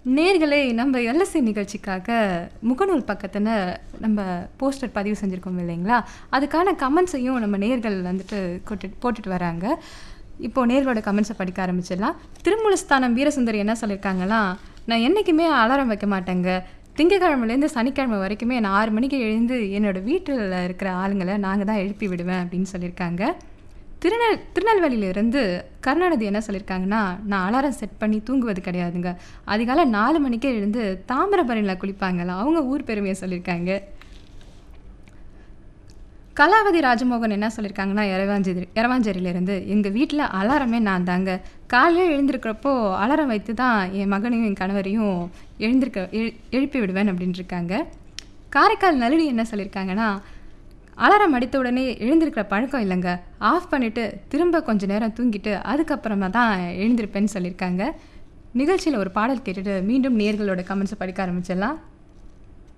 நேர்களே நம்ம எல்எஸ்சி நிகழ்ச்சிக்காக முகநூல் பக்கத்தில் நம்ம போஸ்டர் பதிவு செஞ்சுருக்கோம் இல்லைங்களா அதுக்கான கமெண்ட்ஸையும் நம்ம நேர்கள் வந்துட்டு கொட்டு போட்டுட்டு வராங்க இப்போது நேர்களோட கமெண்ட்ஸை படிக்க ஆரம்பிச்சிடலாம் திருமூலஸ்தானம் வீரசுந்தரி என்ன சொல்லியிருக்காங்கன்னா நான் என்றைக்குமே அலாரம் வைக்க மாட்டேங்க திங்கக்கிழமைலேருந்து சனிக்கிழமை வரைக்குமே நான் ஆறு மணிக்கு எழுந்து என்னோட வீட்டில் இருக்கிற ஆளுங்களை நாங்கள் தான் எழுப்பி விடுவேன் அப்படின்னு சொல்லியிருக்காங்க திருநெல் திருநெல்வேலியிலேருந்து கருணாநிதி என்ன சொல்லியிருக்காங்கன்னா நான் அலாரம் செட் பண்ணி தூங்குவது கிடையாதுங்க அதிகாலை நாலு மணிக்கே எழுந்து தாமிரபரணியில் குளிப்பாங்கல்ல அவங்க ஊர் பெருமையை சொல்லியிருக்காங்க கலாவதி ராஜமோகன் என்ன சொல்லியிருக்காங்கன்னா இரவாஞ்சேரி இரவாஞ்சேரியிலேருந்து எங்கள் வீட்டில் அலாரமே நான் தாங்க காலையில் எழுந்திருக்கிறப்போ அலாரம் வைத்து தான் என் மகனையும் என் கணவரையும் எழுந்திருக்க எழு எழுப்பி விடுவேன் அப்படின்னு இருக்காங்க காரைக்கால் நளினி என்ன சொல்லியிருக்காங்கன்னா அலாரம் அடித்த உடனே எழுந்திருக்கிற பழக்கம் இல்லைங்க ஆஃப் பண்ணிவிட்டு திரும்ப கொஞ்ச நேரம் தூங்கிட்டு அதுக்கப்புறமா தான் எழுந்திருப்பேன்னு சொல்லியிருக்காங்க நிகழ்ச்சியில் ஒரு பாடல் கேட்டுட்டு மீண்டும் நேர்களோட கமெண்ட்ஸை படிக்க ஆரம்பிச்சிடலாம்